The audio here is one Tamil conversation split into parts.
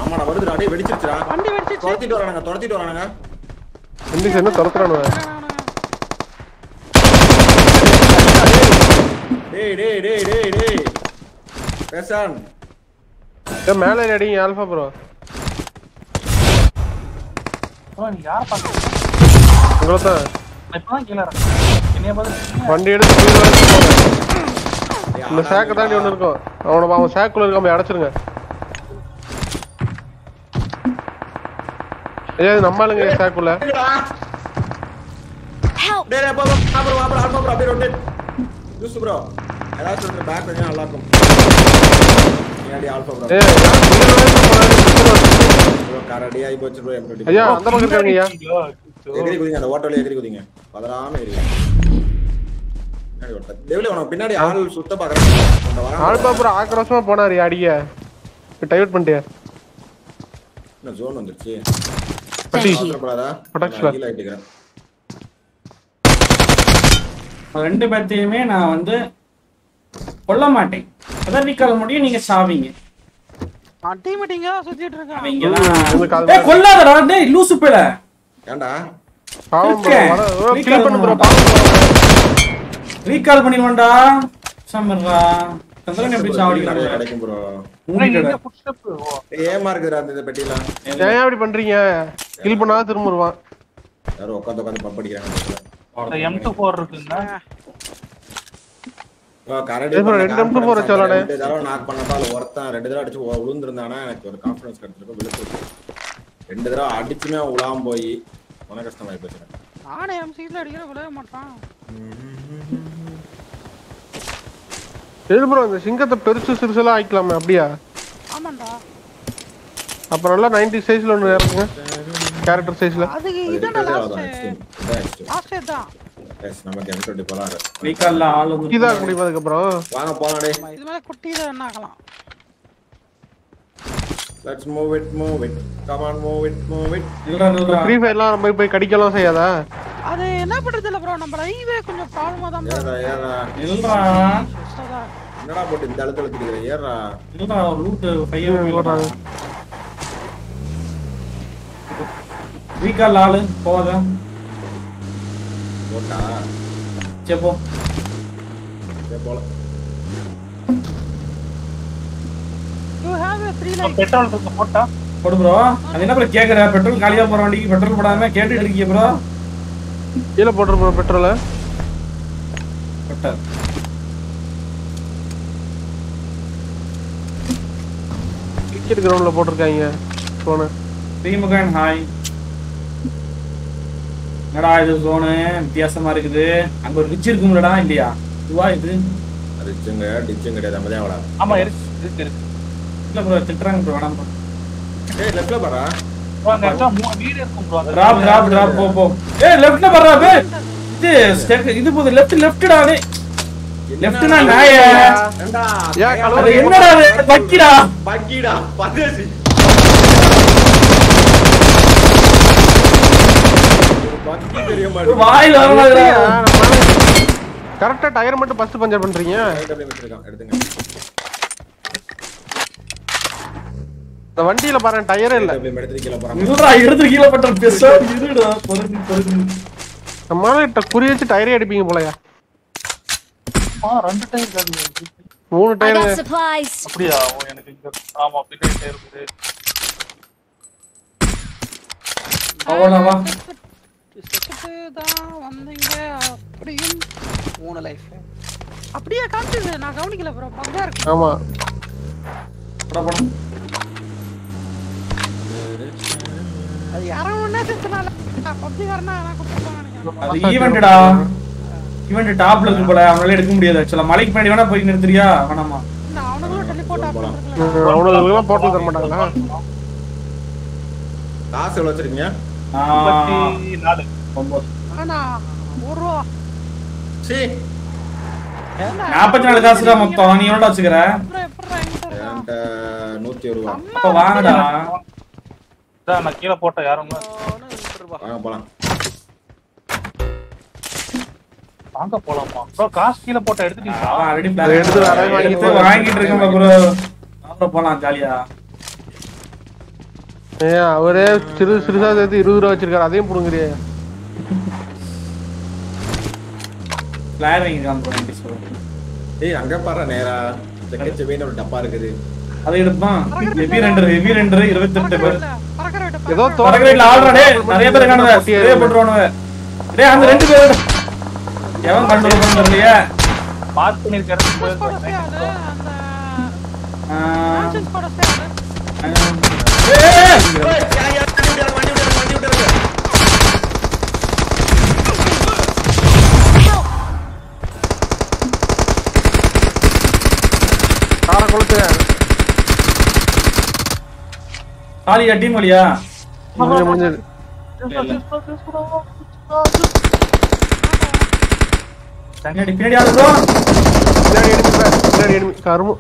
ஆமாடா வருதுடா டேய் வெடிச்சிருச்சுடா வண்டி வெடிச்சிச்சு துரத்திட்டு வரானுங்க துரத்திட்டு வரானுங்க ரெண்டு சேர்ந்து துரத்துறானுவ டேய் டேய் டேய் டேய் டேய் பேசான் ஏன் மேலே ஏறி அடிங்க ஆல்ஃபா ப்ரோ bro, நீங்க யாரை பாக்குறீங்க உங்களை தான் நான் இப்பதான் கீழே இறங்குறேன். என்னைய பார்த்து வண்டி எடுத்து போய் போங்க இந்த சேக்கை தாண்டி ஒன்று இருக்கும் அவனை அவன் சேக்குள்ள இருக்காம அடைச்சிருங்க ஐயா இது நம்ம ஆளுங்க சேக்குள்ள Help! டேய் டேய், போ போ ஆ ப்ரோ ஆ ப்ரோ ஆல்பா ப்ரோ அப்படியே ரொட்டேட் யூஸ் ப்ரோ ஏதாவது சொல்ற பேக் பண்ணி நல்லா இருக்கும் ஏடி ஆல்பா ப்ரோ ஏய் ப்ரோ கரடி ஆயி போச்சு ப்ரோ எப்படி ஐயா அந்த பக்கம் இருக்காங்க ஐயா எகிரி குதிங்க அந்த ஓட்டோல எகிரி குதிங்க பதறாம எகிரி பின்னாடி ஒருத்தன். டேவிலே உனக்கு பின்னாடி ஆள் சுத்த பாக்குறாங்க அந்த வரான் ஆல்பா ப்ரோ ஆக்ரோஷமா போனாரு அடிக்க டைவர்ட் பண்ணிட்டியா என்ன ஜோன் வந்துருச்சு Thank you. வந்துடக்கூடாதா Protect நான் கீழே ஆயிட்டுக்கிறேன் ரெண்டு பேர்த்தையுமே நான் வந்து கொல்ல மாட்டேன் பதவிக்கால் முடியும் நீங்க சாவீங்க நான் டீம் மீட்டிங்க தான் சுத்திட்டு இருக்கேன் உங்களுக்கு அவங்கதான் அது ஏய் கொல்லாதடா டேய் லூசு பேல ஏன்டா பாவம் ப்ரோ இருக்கேன். கில் பண்ணு ப்ரோ பாவம் bro. ரீகால் பண்ணிடுவான்டா சமர்ரா சந்திரன் எப்படி நிறைய சாவடிக்கிறாங்க கிடைக்கும் ப்ரோ மூடிட்டடா ஃபுட்ஸ்டெப் ஏமா இருக்குதுடா அந்த பெட்டியில ஏன் அப்படி பண்றீங்க கில் பண்ணாத திரும்ப வருவான் யாரும் உட்காந்து உட்காந்து பம்ப் அடிக்கிறாங்க எம் டூ ஃபோர் இருக்குங்க ஓ, கரடி ஏய் bro, பண்ண ரெண்டு நிமிஷம் போற confidence சொல்லானே. ரெண்டு தடவை knock பண்ணப்ப அதுல ஒருத்தன் ரெண்டு தடவை அடிச்சு உ- விழுந்திருந்தானா எனக்கு ஒரு கான்ஃபிடன்ஸ் கிடைச்சிருக்கும் விழுத்து ரெண்டு தடவை அடிச்சுமே உலாம போய் உனக்கு கஷ்டமாயி போச்சு எனக்கு. நானே எம்சில அடிக்கிற விழவே மாட்டான் சரி ப்ரோ இந்த சிங்கத்தை பெருசு சிறுசெல்லாம் ஆயிக்கலாமே அப்படியா ஆமாண்டா அப்ப நல்லா நைன்டி சைஸ்ல ஒன்று இறக்குங்க கேரக்டர் சைஸ்ல அதுக்கு அது இதான்டா இருக்கிறதே லாஸ்ட் அவ்வளவுதான், extreme. இதான் extreme. லாஸ்ட் தான் Yes, நமக்கு M24 போலாம் இரு. ரீகால்ல ஆள் வந்து இதாக முடியும் அதுக்கப்புறம் வாங்க போலாம் டேய். இது மேல குட்டி தான் என்ன ஆகலாம் Let's move it, move it. Come on, move it, move it. நில்றா நில்றா ஃப்ரீ ஃபயர்லாம் நம்ம போய் கடிக்கலாம் செய்யாதா அது என்ன பண்றது இல்ல ப்ரோ நம்ம லைவே கொஞ்சம் ப்ராப்ளமா தான் ஏறா, ஏறா. நில்றா என்னடா போட்டு இந்த அழுத்த அழுத்திக்கிற ஏறா நில்றா லூட் ஃபைவ் போடுறாங்க. ரீகால் ஆளு போவாத போட்டா சரி போ சரி, போலாம் you have a three life petrol இருக்கு போட்டா போடு ப்ரோ அது என்ன ப்ரோ கேக்குற பெட்ரோல் காலியா போற வண்டிக்கு பெட்ரோல் போடாம கேட்டுட்டு இருக்கீங்க ப்ரோ கீழே போட்டுரு ப்ரோ பெட்ரோலை பெட்டர் கிரிக்கெட் கிரவுண்ட்ல போட்டிருக்காங்க போன ஸ்ரீமுகன் ஹாய் என்னடா இது ஜோனு வித்தியாசமா இருக்குது அங்க ஒரு ரிச் இருக்கும்லடா இல்லையா இதுவா இது ரிச்சுங்க டிச்சும் கிடையாது நம்ம தான் அவளா ஆமா இருக்கு இருக்கு இருக்கு இல்ல ப்ரோ திட்டுறாங்க ப்ரோ வேணாம் ப்ரோ ஏய் லெஃப்ட்ல பாரா bro, அங்க actually மூணு வீடு இருக்கும் ப்ரோ டிராப் டிராப் டிராப் போ போ ஏய் லெஃப்ட்ல பர்றா பே இது step- இது போது லெஃப்ட் லெஃப்ட்டா டே லெஃப்ட்னா நாய ஏண்டா ஏன் கழுவு- அது என்னடா இது பக்கிடா பக்கிடா பதேசி பக்கி தெரிய மாட்டேங்குது வாயில வரமாட்டா கரெக்டா டயர் மட்டும் ஃபர்ஸ்ட் பஞ்சர் பண்றீங்க ரைட் அப்படியே வச்சிருக்கான் எடுத்துங்க இந்த வண்டியில பாருங்க டயரே இல்ல அப்படியே எடுத்து கீழே போறான் இருடா எடுத்து கீழ பட்ட பெருசா இருடா பொறுத்து பொறுத்து நம்மளால கிட்ட குறி வச்சு டயரே அடிப்பீங்க போலயா ஆ ரெண்டு டயர் இருக்கு மூணு I டயர் got supplies. அப்படியா ஓ எனக்கு இங்க ஆமா பின்னாடி டயர் இருக்குது அவ்வளவா செத்துட்டு தான் வந்தீங்க அப்படியும் மூணு லைஃப் அப்படியே காட்டுது நான் கவனிக்கல ப்ரோ பங்கா இருக்கு ஆமா போடா போடா அது யாரோ ஒண்ணே செத்துனால பப்ஜி காரனா நான் கொடுத்துருப்பாங்க நினைக்கிறேன் அது ஈவென்ட்டடா ஈவென்ட் டாப்ல இருக்கும் போல அவனால எடுக்க முடியாது ஆக்சுவலா மலைக்கு பின்னாடி வேணா போய் நிறுத்துறியா வேணாமா இந்த அவனுங்களும் டெலிபோர்ட் ஆஃப் பண்ணிருக்கலாம் அவனுக்கு போட்டல் தர மாட்டாங்களா காசு எவ்வளவு வச்சிருக்கீங்க முப்பத்தி நாலு ஒன்பது ஆனா ஒரு ரூபா சீ என்ன நாற்பத்தி நாலு காசு தான் மொத்தம் நீ எவ்வளோ வச்சுக்கிற அப்புறம் எப்படிடா என்கிட்ட இருக்கான்? என்கிட்ட நூத்தி ஒரு ரூபா அப்ப வாங்கடா இதான் நான் கீழே போட்ட யாரும் அவனும் ரெண்டு ரூபா வாங்க போலாம் வாங்க போலாமா ப்ரோ காசு கீழே போட்ட எடுத்துட்டீங்களா அவன் already அதை எடுத்து வேற plan வாங்கிட்டு எடுத்து வாங்கிட்டு இருக்கேன் ப்ரோ வாங்க போலாம் ஜாலியா ஏன் அவரே சிறு சிறுசா சேர்த்து இருபது ரூபா வச்சிருக்காரு அதையும் புடுங்குறியே பிளான் வாங்கி காமிப்போம் சொல்லுங்க ஏய் அங்க பாரு நேரா செக்கச்செவேன்னு ஒரு டப்பா இருக்குது அதை எடுப்பான் ஹெவி ரெண்டர் ஹெவி ரெண்டர் இருபத்தி ரெண்டு பேர் பறக்கிற விட்டு ஏதோ தோ- பறக்கிறீங்களா ஆல்ரெடி நிறைய பேர் இருக்கானுங்க பொட்டியா நிறைய போட்டுருவானுங்க டேய் அந்த ரெண்டு பேர் எவன் கண்ட்ரோல் பண்ண தெரியலையே மார்க் பண்ணிருக்காரு ஸ்குவாட் ஸ்டே ஆளு அந்த ஆ, ஆக்ஷன் ஸ்குவாட் ஸ்டே ஆளு ஆ. ஏய், காரை கொளுத்து காலியா டீம் வழியா முடிஞ்சது முடிஞ்சது பின்னாடி பின்னாடி ஆளு bro. பின்னாடி enemy பாரு, பின்னாடி enemy. கருமு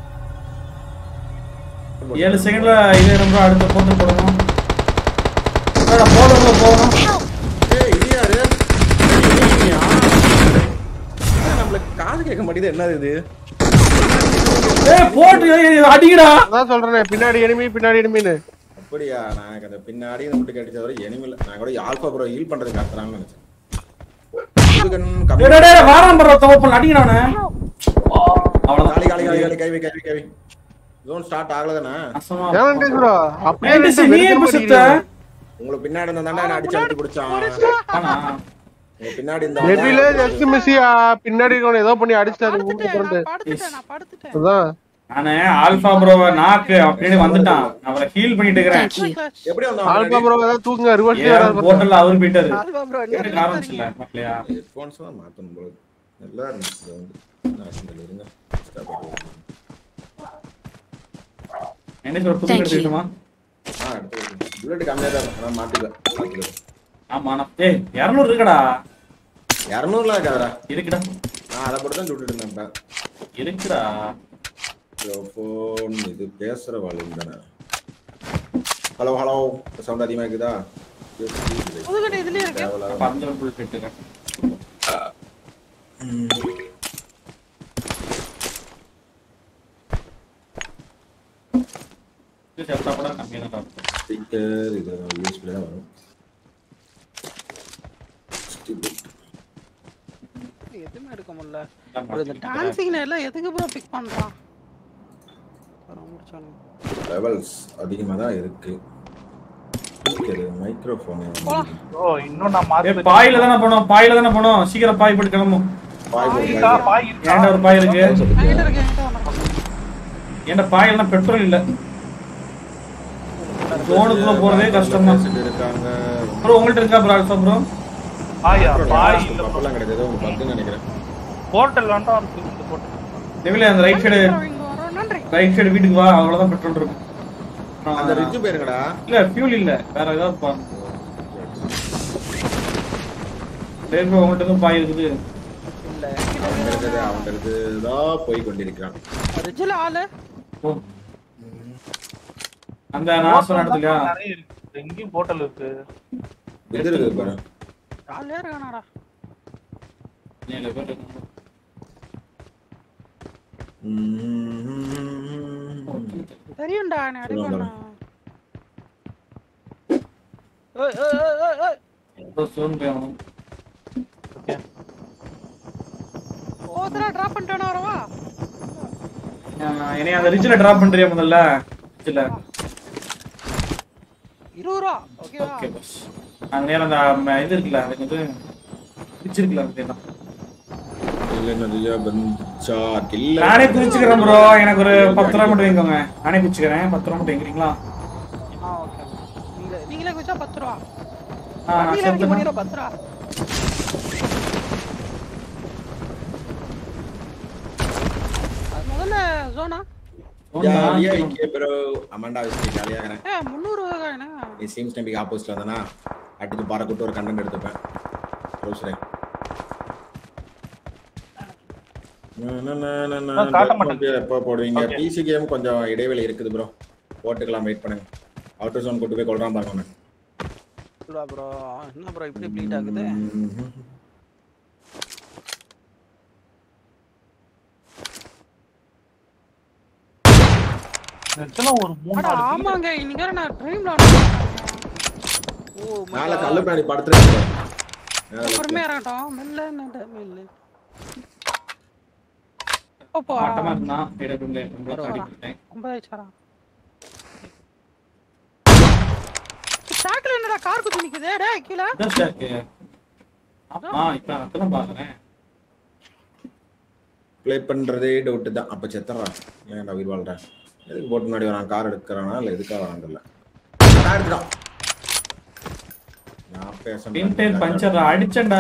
ஏழு செகண்ட்ல இது ரொம்ப அடுத்த போட்டு போடணும் என்னடா, போடுறதுல போகணும் ஏய் இது யாரு நீயா? ஏன் நம்மளுக்கு காது கேட்க மாட்டேங்குது என்னது இது ஏய் போட்டு ஏய், ஏய், அடிங்கடா அதான் சொல்றேனே பின்னாடி enemy பின்னாடி எனிமின்னு அப்படியா நான் எனக்கு அந்த பின்னாடி மட்டும் கிடைச்ச வரை எனிமில் நான் கூட ஆல்பா ப்ரோ ஹீல் பண்றதுக்கு கத்துறாங்கன்னு நினைச்சேன் முருகன் கம்மி. டேய், டேய், டேய், வாரம் பண்ற தோப்பல் அடிங்கடா அவனை அவ்வளவுதான் காலி காலி காலி காலி கைவி கைவி கைவி ஜோன் ஸ்டார்ட் ஆகலதானே நாசமா ஏன் ப்ரோ அப்படியே ஏன் டிசி, நீ எப்ப செத்த உங்களுக்கு பின்னாடி இருந்த தாண்டா என்ன அடிச்சு அடிச்சு பிடிச்சான் ஆனா உங்க பின்னாடி இந்த நெட்டில ஜஸ்ட் மிஸ்ஸியா பின்னாடி இருக்கவன ஏதோ பண்ணி அடிச்சிட்டாரு மூணு படுத்துட்டேன் ஃப்ரெண்டு நான் படுத்துட்டேன் நான் படுத்துட்டேன் அதான் நானு ஆல்பா ப்ரோவ நாக்கு அப்படின்னு வந்துட்டான் அவரை ஹீல் பண்ணிட்டு இருக்கிறேன் எப்படி வந்தான் ஆல்பா ப்ரோ ஏதாவது தூக்குங்க ரிவர்ஸ் ஏன் போட்டல்ல அவரு போயிட்டாரு ஆல்பா ப்ரோ எனக்கு ஆரம்பிச்சுல மக்களையா ஹெட்ஃபோன்ஸ் தான் மாத்தணும் போல நல்லா இருந்துச்சு இது வந்து நான் சிந்தல் இருங்க Stop பண்ணிட்டு வரேன். என்ன சொல்ற புது எடுத்துக்கிட்டுமா ஆ எடுத்து புல்லட் கம்மியாக தான் இருக்கும். நான் மாட்டிப்பேன் பார்த்துக்கிறேன் ஆமா நான் ஏய் இரநூறு இருக்குடா இரநூறுலாம் இருக்காதா இருக்குடா நான் அதை போட்டு தான் சுட்டுட்டு இருந்தேன் இப்போ இருக்குடா ஃபோன் இது பேசுற வால்யூம் தானே ஹலோ ஹலோ சவுண்ட் அதிகமாக இருக்குதா புதுக்கடை இதுலயே இருக்கு தேவையில்லாத பந்தல் புல் கட்டுறேன் இது செத்தா கூட கம்மியா தான் இருக்கும் ஸ்டிக்கர் இது யூஸ்ஃபுல்லாக தான் வரும் Stupid. எதுவுமே எடுக்க முடியல எல்லாம் ஒரு இந்த மாத்திக்கிட்டு டான்சிங் எல்லாம் எதுக்கு ப்ரோ பிக் பண்றான் வர முடிச்சானுங்க லெவல்ஸ் அதிகமாக தான் இருக்கு ஸ்பீக்கரு மைக்ரோஃபோனு ஓ இன்னும் நான் ஏய், மார்க் பாயில தானே போனோம் பாயில தானே போனோம் சீக்கிரம் பாய் போட்டு கிளம்பும் இருக்கா பாய் இருக்கா ஏன்டா ஒரு பாய் இருக்கு என்கிட்ட இருக்கு என்கிட்ட ஒண்ணு ஏன்டா பாயெல்லாம் பெட்ரோல் இல்ல ஜோனுக்குள்ள போறதே கஷ்டம் தான் இருக்காங்க ப்ரோ உங்கள்ட்ட இருக்கா ப்ரோ ஆல்ஃபா ப்ரோ பாயா பாய் இல்ல பப்பெல்லாம் கிடையாது உங்க பக்குன்னு நினைக்கிறேன் போர்ட்டல் வேண்டாம் இருக்கு இந்த போர்ட்டல் டெவில அந்த ரைட் சைடு இங்க வரோம் நன்றி ரைட் சைடு வீட்டுக்கு வா அவ்வளவுதான் பெட்ரோல் இருக்கும் அந்த அப்புறம் ரிச்சு பேருங்கடா இல்ல ஃபியூல் இல்ல வேற ஏதாவது பா சரி ப்ரோ உங்கள்ட்ட எதுவும் பாய் இருக்குது இல்ல அவங்க இருக்குது அவங்க இருக்குதான் போய் கொண்டிருக்கிறான் ரிஜில ஆளு ஓ அந்த நான் சொன்ன இடத்துலயா நிறைய இருக்கு எங்கேயும் போர்ட்டல் இருக்கு இது இருக்குது பாரு ஆளே இருக்கானாடா ஏழு பேர் இருக்காங்க. ம்ம். தெரியும்டா நீ அடிப்பானா சொல்லுங்க. ஏய் ஏய் ஏய், ஏய் ஏய் ப்ரோ சோன் போய் ஆகணும் ஓதரா டிராப் பண்ணிட்டானே வரவா ஆஹ் என்னைய அந்த ரிட்ஜில் டிராப் பண்றியா முதல்ல ரிட்ஜில் இருபது ரூபா ஓகேவா ஓகே பஸ் அங்க நேரம் அந்த ம- இது இருக்குல்ல அதுக்கு வந்து ரிட்ஜ் இருக்குல்ல அது தான் இல்ல நிறைய பந்துச்சா கில்ல நானே குதிச்சுக்கிறேன் ப்ரோ எனக்கு ஒரு பத்து ரூபா மட்டும் வைங்கோங்க நானே குதிச்சுக்கிறேன் பத்து ரூபா மட்டும் வைக்கிறீங்களா ஆ ஓகே நீங்களே நீங்களே குச்சா பத்து ரூபா ஆ, நான் வண்டியில இறக்கி சேர்த்துனா- பண்ணிடுறோம் பத்து ரூபா அது முதல்ல ஜோனா ஜாலியா இருக்கே ப்ரோ அமண்டா விஸ்கி ஜாலியா இருக்கிறேன் ஏ முந்நூறு என்ன நீ சீம்ஸ் நம்பிக்கு ஆப்போசிட்ல வந்தனா அடிச்சு பாரக்கூட்டு ஒரு கண்டென்ட் எடுத்துப்பேன் ரோஸ்ரே காட்ட மாட்டேங்குது. எப்போ போடுவீங்க Okay. பிசி கேம் கொஞ்சம் இடைவெளி இருக்குது ப்ரோ போட்டுக்கலாம் வெயிட் பண்ணுங்க அவுட்டர் ஜோன் கூட்டு போய் கொள்றான் பாருங்க சொல்லுவா ப்ரோ என்ன ப்ரோ இப்படி ப்ளீட் ஆகுது இதெல்லாம் ஒரு மூணு அட நாலு kill. ஆமாங்க இன்னைக்கு வேற நான் ட்ரீம்ல ஓ my மேல God. கல்லு பின்னாடி படுத்துருக்கு பொறுமையா இருக்கட்டும் மெல்ல நட மெல்ல ஓப்பா மாட்டமா இருந்தான் இடத்துல அடி போட்டேன் ஒன்பது சாரா சாக்கில் என்னடா கார் குத்தி நிக்குது டேய் கீழே இதான் ஸ்டாக்கு ஆமா இப்ப அதான் பாக்குறேன் ப்ளே பண்றதே டவுட் தான் அப்ப செத்துறான் ஏன்டா உயிர் வாழ்றேன் எதுக்கு போட்டு முன்னாடி வரான் கார் எடுக்கிறானா இல்ல எதுக்காக வரான் தெரியல அதான் எடுத்துட்டான் நான் பேச டயர் பஞ்சர் அடிச்சேன்டா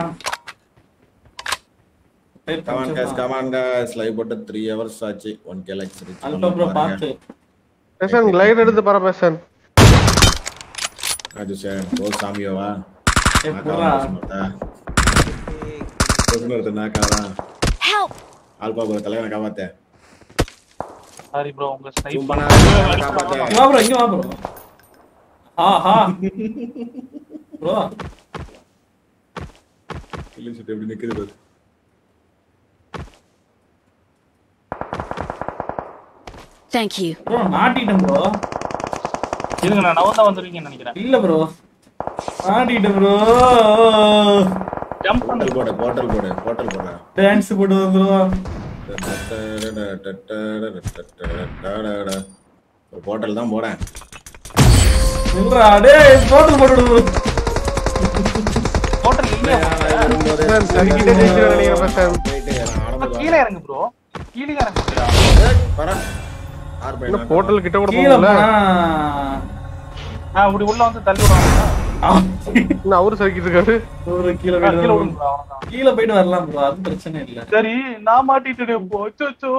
tyre come on puncture gas come on gas live போட்டு 3 ஹவர்ஸ் ஆச்சு 1k likes reach alpha bro பாத்து பேசன் லைட் எடுத்து பாரு பேசன் அது சார் ஓ சாமியோவா ஏய், போடா. Help! ஆல்பா ப்ரோ தலைவனை காப்பாத்த சாரி ப்ரோ உங்க zoom ஸ்னைப் பண்ணாத தலைவனை காப்பாத்த இங்க வா ப்ரோ இங்க வா ப்ரோ ஆஹா ப்ரோ கில்லி ஷூட் எப்படி நிக்குது பாரு Thank you. ப்ரோ மாட்டிட்டேன் ப்ரோ இருங்க நான் நவந்தா வந்துருவீங்கன்னு நினைக்கிறேன் இல்ல ப்ரோ மாட்டிட்டேன் ப்ரோ ஜம்ப் பண்ணு போர்ட்டல் போடு போர்ட்டல் போடு போர்ட்டல் போடு டான்ஸ் போட்டு வந்துருவோம் ஒரு போர்ட்டல் தான் போறேன் சொல்றா டேய் போட்டு போட்டு bro. ஹோட்டல் இல்லையா பேசன் சரிக்கிட்டே ஜெயிச்சு நினைக்கிறேன் பேசன் போயிட்டு நான் அப்ப ஆரம்பத்துல கீழே இறங்கு ப்ரோ கீழே இறங்கு bro. ஏய், வரேன். ஆறு பையன் இன்னும் போர்ட்டல் கிட்ட கூட கீழே போகல போனா ஆ இப்படி உள்ள வந்து தள்ளி விடுவாங்க ஆ, இன்னும் அவரு சரிக்கிட்டு இருக்காரு ஒரு கீழே கீழே போயிட்டு விடுங்க bro, அவ்வளவுதான். கீழே போயிட்டு வரலாம் ப்ரோ அது பிரச்சனை இல்ல சரி நான் மாட்டிட்டேன் இப்போ அச்சோ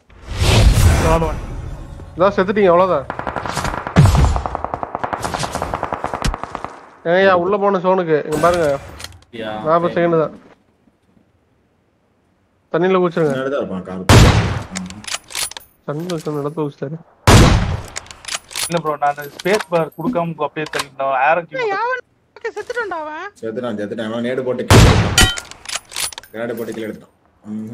இதான் செத்துட்டீங்க அவ்வளவுதான் ஏங்கய்யா உள்ள போன சோனுக்கு இங்க பாருங்க அப்படியா? நாற்பது செகண்ட் தான் தண்ணியில குச்சிருங்க முன்னாடி தான் இருப்பான் கார் தண்ணியில வச்சு நடத்த வச்சுட்டாரு இல்ல ப்ரோ நான் ஸ்பேஸ் பார் கொடுக்காம அப்படியே தள்ளி ஆரோக்கியம் ஏய், அவன் செத்துட்டான்டா அவன் செத்துட்டான் செத்துட்டான் அவன் நேடு போட்டு கீழே எடுத்தான். நேடு போட்டு கீழே எடுத்தான் ம்.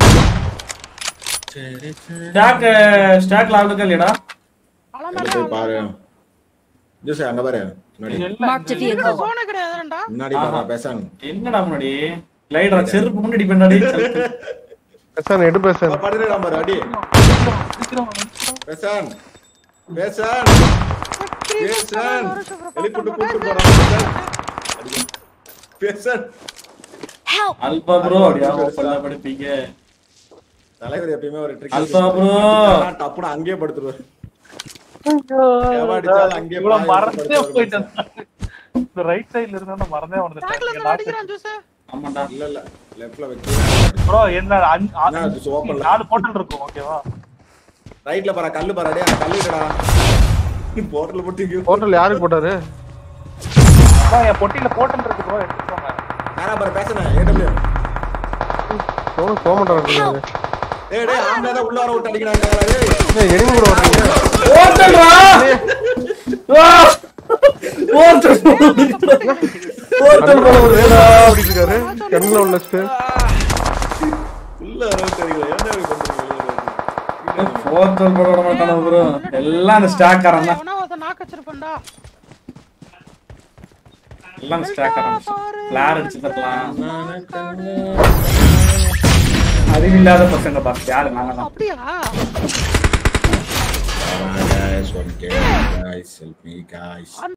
ஸ்டாக் ஸ்டாக்ல ஆளுக்கா இல்லையடா உள்ள போய் பாரு ஜூஸ் அங்க பாரு முன்னாடி Marked a vehicle. போன கிடையாதுடா முன்னாடி பாரு பேசான் என்னடா முன்னாடி லைடா செருப்பு முன்னாடி பின்னாடி பேசான் எடு பேசான் படுறேன் பாரு அடி சீக்கிரம் வாங்க, சீக்கிரம். பேசான் பேசான் பேசான் வெளிப்பட்டு கூட்டு போறான் பேசான். அடி. பேசான் Help! அல்பா ப்ரோ அப்படியா ஓப்பன்ல படிப்பீங்க தலைவர் எப்பயுமே ஒரு ட்ரிக் அல்பா bro. டப்புனு அங்கேயே படுத்துருவாரு ஐயோ, எவன் அடிச்சாலும் அங்கேயே இவ்வளவு பாய் மறந்தே படுத்து போயிட்டேன் இந்த ரைட் சைடுல இருந்தா நான் மறந்தே சாக்கில் வந்துட்டேன் இருந்து அடிக்கிறான் ஜூஸ் ஆமாண்டா இல்ல இல்ல லெஃப்ட்ல வச்சு ப்ரோ என்ன அஞ்சு- ஆ- என்ன அது open ல? நாலு போர்ட்டல் இருக்கும் ஓகேவா ரைட்ல பாரு கல்லு பாரு அடே கல்லு இல்லடா போர்ட்டல் போட்டு இங்க ஹோட்டல் யாருக்கு போட்டாரு ப்ரோ என் பொட்டியில போர்ட்டல் இருக்கு ப்ரோ எடுத்துக்கோங்க யாரா பாரு பேசுனேன் ஏடபிள்யூ சோனு போக மாட்டாரு ஏய் டேய் ஆம்பளை தான் உள்ள வர விட்டு அடிக்கிறாங்க டேய் எனிமி கூட வரீங்க ஓட்டல்ரா ஓட்டல் ஓட்டல் போல ஒரு அப்படி இருக்காரு கண்ணில் உள்ள ஸ்பே உள்ள வர விட்டு அடிக்கிறாங்க என்ன இப்படி பண்றீங்க ஓட்டல் போட விட மாட்டானு ப்ரோ எல்லாம் அந்த ஸ்டாக் காரன் தான் எவனா ஒருத்தன் நாக்கு வச்சிருப்பான்டா எல்லாம் அந்த ஸ்டாக் காரன் பிளார் அடிச்சு தரலாம் அறிவில்லாத பசங்க பாத்து யாரு நாங்க தான் அப்படியா guys, one K, guys, help me, guys.